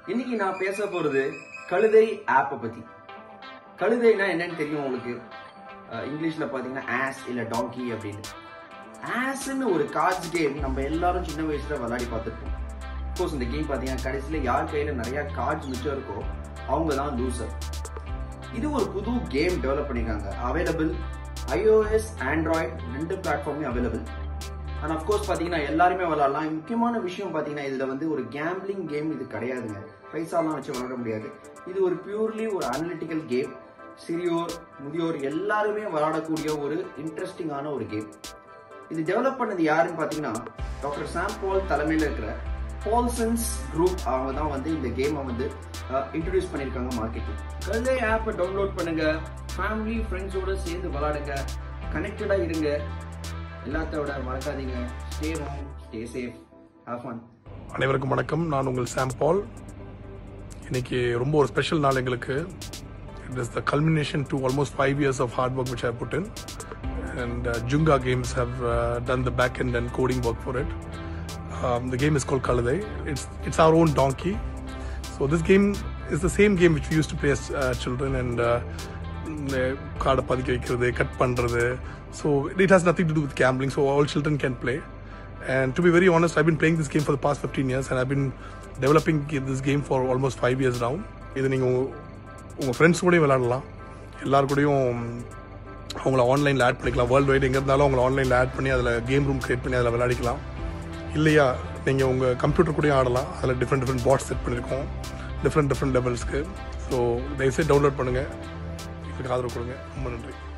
இன்னைக்கு நான் பேச போறது கழுதை ஆப்பை பத்தி கழுதைனா என்னன்னு தெரியும் உங்களுக்கு அஹ் இங்கிலீஷ்ல பாத்தீங்கன்னா ஆஸ் இல்ல டாங்கி அப்படின்னு ஆஸ்ன்னு ஒரு கார்ட்ஸ் கேம் நம்ம எல்லாரும் சின்ன வயசுல விளையாடி பார்த்துருப்போம் கோர்ஸ் இந்த கேம் பாத்தீங்கன்னா கடைசியில யார் கையில நிறைய கார்ட்ஸ் மிச்சம் இருக்கோ அவங்க தான் லூசர் இது ஒரு புது கேம் டெவலப் பண்ணிருக்காங்க அவைலபிள் iOS ஆண்ட்ராய்ட் ரெண்டு பிளாட்ஃபார்மே அவைலபிள் அண்ட் அஃப்கோர்ஸ் பார்த்தீங்கன்னா எல்லாருமே விளாடலாம் முக்கியமான விஷயம் பார்த்தீங்கன்னா இதில் வந்து ஒரு கேம்பிளிங் கேம் இது கிடையாதுங்க பைசாலாம் வச்சு விளாட முடியாது இது ஒரு பியூர்லி ஒரு அனலிட்டிக்கல் கேம் சிறியோர் முதியோர் எல்லாருமே விளாடக்கூடிய ஒரு இன்ட்ரெஸ்டிங்கான ஒரு கேம் இது டெவலப் பண்ணது யாருன்னு பார்த்தீங்கன்னா டாக்டர் சாம் பால் தலைமையில் இருக்கிற பால்சன்ஸ் குரூப் அவங்க தான் வந்து இந்த கேமை வந்து இன்ட்ரடியூஸ் பண்ணியிருக்காங்க மார்க்கெட்டிங் கல்லே ஆப்பை டவுன்லோட் பண்ணுங்க ஃபேமிலி ஃப்ரெண்ட்ஸோட சேர்ந்து விளாடுங்க கனெக்டடாக இருங்க எல்லாத்தோட மறக்காதீங்க stay home stay safe have fun அனைவருக்கும் வணக்கம் நான் உங்கள் சாம் பால் இன்னைக்கு ரொம்ப ஒரு ஸ்பெஷல் நாள் எங்களுக்கு it is the culmination to almost five years of hard work which I put in and Junga games have done the back and and coding work for it the game is call Kazhuthai it's it's our own donkey so this game is the same game which use to play children and கார்டை பதிக்க வைக்கிறது cut பண்ணுறது so it has nothing to do with gambling so all children can play And to be very honest, I've been playing this game for the past 15 years and I've been developing this game for almost five years now. இது நீங்கள் உங்கள் friends கூடயும் விளாடலாம் எல்லார் கூடயும் அவங்கள ஆன்லைனில் add பண்ணிக்கலாம் வேர்ல்டு வைடு எங்கே இருந்தாலும் அவங்கள ஆன்லைனில் ஆட் பண்ணி அதில் கேம் ரூம் கிரியேட் பண்ணி அதில் விளையாடிக்கலாம் இல்லையா நீங்கள் உங்கள் கம்ப்யூட்டர் கூடயும் ஆடலாம் அதில் டிஃப்ரெண்ட் டிஃப்ரெண்ட் பாட்ஸ் செட் பண்ணியிருக்கோம் டிஃப்ரெண்ட் டிஃப்ரெண்ட் லெவல்ஸ்க்கு ஸோ தயவுசெய்து டவுன்லோட் பண்ணுங்கள் இதுக்கு ஆதரவு கொடுங்க ரொம்ப நன்றி